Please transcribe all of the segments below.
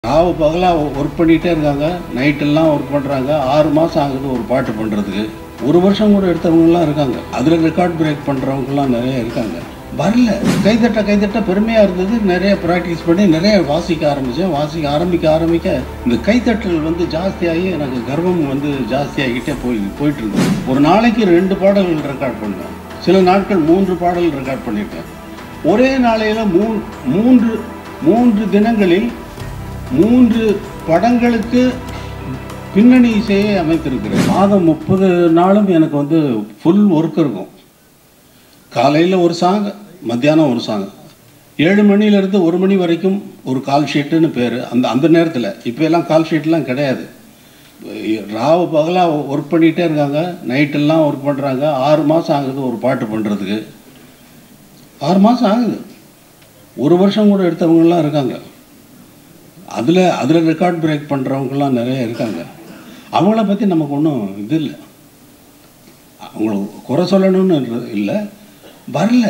ராவு பகலாக ஒர்க் பண்ணிகிட்டே இருக்காங்க நைட்டெல்லாம் ஒர்க் பண்ணுறாங்க ஆறு மாதம் ஆகுது ஒரு பாட்டு பண்ணுறதுக்கு ஒரு வருஷம் கூட எடுத்தவங்கலாம் இருக்காங்க அதில் ரெக்கார்ட் பிரேக் பண்ணுறவங்கலாம் நிறைய இருக்காங்க வரல கைதட்ட கைதட்ட பெருமையாக இருந்தது நிறைய ப்ராக்டிஸ் பண்ணி நிறைய வாசிக்க ஆரம்பித்தேன் வாசிக்க ஆரம்பிக்க ஆரம்பிக்க இந்த கைத்தட்டல் வந்து ஜாஸ்தியாகி எனக்கு கர்வம் வந்து ஜாஸ்தியாகிட்டே போய் போயிட்டு இருந்தது ஒரு நாளைக்கு ரெண்டு பாடல்கள் ரெக்கார்ட் பண்ணுவேன் சில நாட்கள் மூன்று பாடல் ரெக்கார்ட் பண்ணியிருக்கேன் ஒரே நாளையில் மூ மூன்று மூன்று தினங்களில் மூன்று படங்களுக்கு பின்னணி இசையை அமைத்திருக்கிறேன் மாதம் முப்பது நாளும் எனக்கு வந்து ஃபுல் ஒர்க் இருக்கும் காலையில் ஒரு சாங் மத்தியானம் ஒரு சாங் ஏழு மணிலேருந்து ஒரு மணி வரைக்கும் ஒரு கால் ஷீட்டுன்னு பேர் அந்த அந்த நேரத்தில் இப்போ எல்லாம் கால் ஷீட்லாம் கிடையாது ராவு பகலாக ஒர்க் பண்ணிகிட்டே இருக்காங்க நைட்டெல்லாம் ஒர்க் பண்ணுறாங்க ஆறு மாதம் ஆகுது ஒரு பாட்டு பண்ணுறதுக்கு ஆறு மாதம் ஆகுது ஒரு வருஷம் கூட எடுத்தவங்கலாம் இருக்காங்க அதில் அதில் ரெக்கார்ட் பிரேக் பண்ணுறவங்கலாம் நிறைய இருக்காங்க அவங்கள பற்றி நமக்கு ஒன்றும் இது இல்லை அவங்கள குறை சொல்லணும்னு இல்லை வரல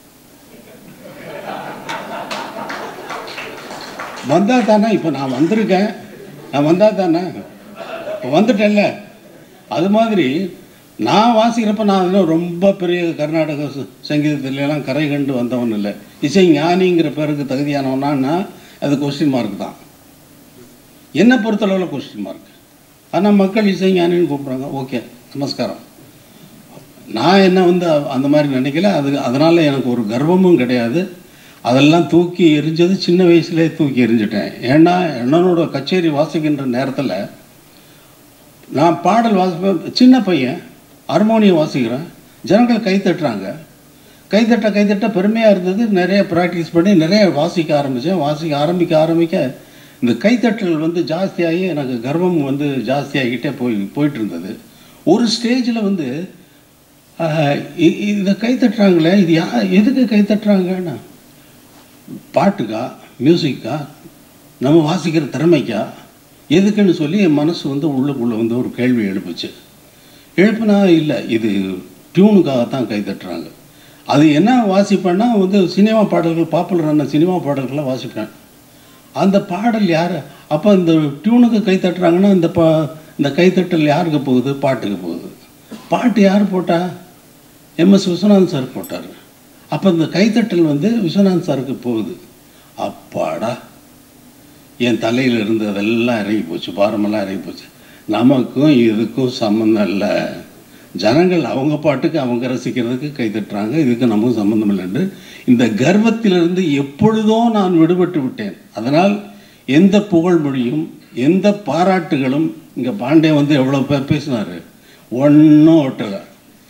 வந்தால் தானே இப்போ நான் வந்திருக்கேன் நான் வந்தால் தானே இப்போ வந்துட்டேன்ல அது மாதிரி நான் வாசிக்கிறப்ப நான் இன்னும் ரொம்ப பெரிய கர்நாடக ச- சங்கீதத்துல எல்லாம் கரை கண்டு வந்தவன் இல்லை இசை ஞானிங்கிற பேருக்கு தகுதியானவனா அது கொஸ்டின் மார்க் தான் என்னை பொறுத்தளவில் கொஸ்டின் மார்க் ஆனால் மக்கள் இசை ஞானின்னு கூப்பிட்றாங்க ஓகே நமஸ்காரம் நான் என்ன வந்து அ- அந்த மாதிரி நினைக்கல அது அதனால் எனக்கு ஒரு கர்வமும் கிடையாது அதெல்லாம் தூக்கி எரிஞ்சது சின்ன வயசுலேயே தூக்கி எரிஞ்சிட்டேன் ஏன்னா அண்ணனோட கச்சேரி வாசிக்கின்ற நேரத்தில் நான் பாடல் வாசிப்பேன் சின்ன பையன் ஹார்மோனியம் வாசிக்கிறேன் ஜனங்கள் கை தட்டுறாங்க கைத்தட்ட கைத்தட்ட பெருமையாக இருந்தது நிறைய ப்ராக்டிஸ் பண்ணி நிறைய வாசிக்க ஆரம்பித்தேன் வாசிக்க ஆரம்பிக்க ஆரம்பிக்க இந்த கைத்தட்டல் வந்து ஜாஸ்தியாகி எனக்கு கர்வம் வந்து ஜாஸ்தியாகிட்டே போய் போயிட்டு இருந்தது ஒரு ஸ்டேஜில் வந்து ஆஹ், இ- இதை கைத்தட்டுறாங்களே இது யா எதுக்கு கைத்தட்டுறாங்கன்னா பாட்டுக்கா மியூசிக்கா நம்ம வாசிக்கிற திறமைக்கா எதுக்குன்னு சொல்லி என் மனசு வந்து உள்ளுக்குள்ளே வந்து ஒரு கேள்வி எழுப்புச்சு எழுப்புனா இல்லை இது டியூனுக்காகத்தான் கை தட்டுறாங்க அது என்ன வாசிப்பேன்னா வந்து சினிமா பாடல்கள் பாப்புலரான சினிமா பாடல்களை வாசிப்பேன் அந்த பாடல் யார் அப்போ இந்த டியூனுக்கு கை தட்டுறாங்கன்னா இந்த பா இந்த கைத்தட்டல் யாருக்கு போகுது பாட்டுக்கு போகுது பாட்டு யார் போட்டா எம்எஸ் விஸ்வநாதன் சார் போட்டார் அப்போ இந்த கைத்தட்டல் வந்து விஸ்வநாதன் சாருக்கு போகுது அப்பாடா என் தலையில் இருந்து அதெல்லாம் இறங்கி போச்சு பாரமெல்லாம் இறங்கி போச்சு நமக்கும் இதுக்கும் சம்மந்தம் இல்லை ஜனங்கள் அவங்க பாட்டுக்கு அவங்க ரசிக்கிறதுக்கு கை தட்டுறாங்க இதுக்கு நமக்கும் சம்மந்தம் இல்லைன்னு இந்த கர்வத்திலிருந்து எப்பொழுதோ நான் விடுபட்டு விட்டேன் அதனால் எந்த புகழ்மொழியும் எந்த பாராட்டுகளும் இங்கே பாண்டே வந்து எவ்வளோ பேர் பேசினார் ஒன்றும் ஒட்டலை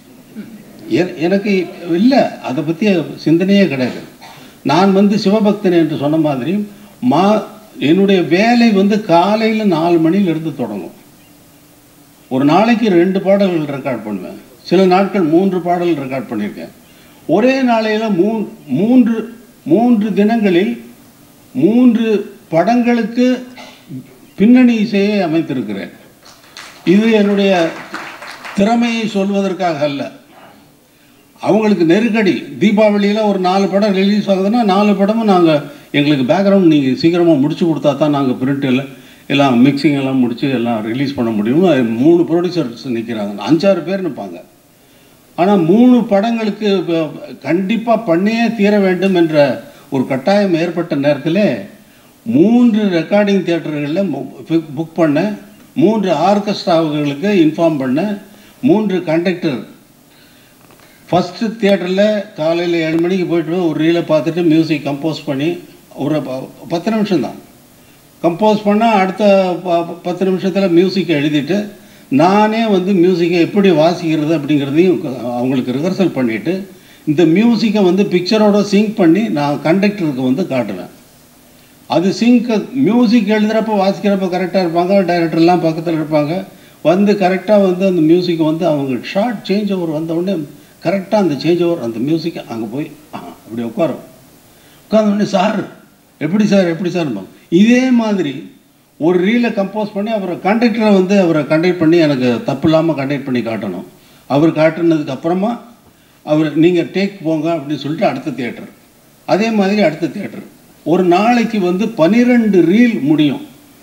எ- எனக்கு இல்லை அதை பற்றி சிந்தனையே கிடையாது நான் வந்து சிவபக்தன் என்று சொன்ன மாதிரி மா என்னுடைய வேலை வந்து காலையில் நாலு மணியிலிருந்து தொடங்கும் ஒரு நாளைக்கு ரெண்டு பாடல்கள் ரெக்கார்ட் பண்ணுவேன் சில நாட்கள் மூன்று பாடல் ரெக்கார்ட் பண்ணியிருக்கேன் ஒரே நாளையில் மூ மூன்று மூன்று தினங்களில் மூன்று படங்களுக்கு பின்னணி இசையை அமைத்திருக்கிறேன் இது என்னுடைய திறமையை சொல்வதற்காக அல்ல அவங்களுக்கு நெருக்கடி தீபாவளியில் ஒரு நாலு படம் ரிலீஸ் ஆகுதுன்னா நாலு படமும் நாங்கள் எங்களுக்கு பேக்ரவுண்ட் நீங்கள் சீக்கிரமாக முடிச்சு கொடுத்தா தான் நாங்கள் பிரிண்டில் எல்லாம் மிக்சிங் எல்லாம் முடிச்சு எல்லாம் ரிலீஸ் பண்ண முடியும்னு அது மூணு ப்ரொடியூசர்ஸ் நிற்கிறாங்க அஞ்சாறு பேர் நிற்பாங்க ஆனால் மூணு படங்களுக்கு கண்டிப்பாக பண்ணியே தீர வேண்டும் என்ற ஒரு கட்டாயம் ஏற்பட்ட நேரத்தில் மூன்று ரெக்கார்டிங் தியேட்டர்களில் புக் பண்ணேன் மூன்று ஆர்கெஸ்ட்ராவுகளுக்கு இன்ஃபார்ம் பண்ணேன் மூன்று கண்டக்டர் ஃபஸ்ட்டு தியேட்டரில் காலையில் ஏழு மணிக்கு போயிட்டு ஒரு ரீலை பார்த்துட்டு மியூசிக் கம்போஸ் பண்ணி ஒரு ப- பத்து நிமிஷம் தான் கம்போஸ் பண்ணால் அடுத்த ப- ப- பத்து நிமிஷத்தில் மியூசிக்கை எழுதிட்டு நானே வந்து மியூசிக்கை எப்படி வாசிக்கிறது அப்படிங்கிறதையும் க- அவங்களுக்கு ரிஹர்சல் பண்ணிவிட்டு இந்த மியூசிக்கை வந்து பிக்சரோட சிங்க் பண்ணி நான் கண்டக்டருக்கு வந்து காட்டுவேன் அது சிங்க் மியூசிக் எழுதுகிறப்ப வாசிக்கிறப்ப கரெக்டாக இருப்பாங்க டைரக்டர்லாம் பக்கத்தில் இருப்பாங்க வந்து கரெக்டாக வந்து அந்த மியூசிக்கை வந்து அவங்க ஷார்ட் சேஞ்ச் ஓவர் வந்த உடனே கரெக்டாக அந்த சேஞ்ச் ஓவர் அந்த மியூசிக்கை அங்கே போய் ஆ, அப்படி உட்காரும் உட்கார்ந்த உடனே சார் எப்படி சார் எப்படி சார் இதே மாதிரி ஒரு ரீலை கம்போஸ் பண்ணி அவரை கண்டக்டரை வந்து அவரை கண்டக்ட் பண்ணி எனக்கு தப்பு இல்லாமல் கண்டக்ட் பண்ணி காட்டணும் அவர் காட்டுனதுக்கு அப்புறமா அவர் நீங்கள் டேக் போங்க அப்படின்னு சொல்லிட்டு அடுத்த தியேட்டர் அதே மாதிரி அடுத்த தியேட்டர் ஒரு நாளைக்கு வந்து பனிரெண்டு ரீல் முடியும்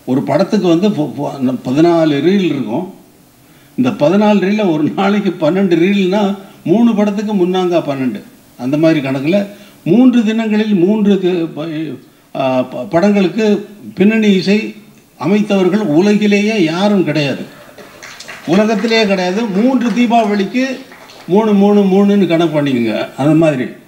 ஒரு படத்துக்கு வந்து பொ- பொ- அந்த பதினாலு ரீல் இருக்கும் இந்த பதினாலு ரீலில் ஒரு நாளைக்கு பன்னெண்டு ரீல்னா மூணு படத்துக்கு முன்னாங்க பன்னெண்டு அந்த மாதிரி கணக்கில் மூன்று தினங்களில் மூன்று தி- ப- ஆ, ப- படங்களுக்கு பின்னணி இசை அமைத்தவர்கள் உலகிலேயே யாரும் கிடையாது உலகத்திலேயே கிடையாது மூன்று தீபாவளிக்கு மூணு மூணு மூணுன்னு கணக்கு பண்ணிக்கோங்க அந்த மாதிரி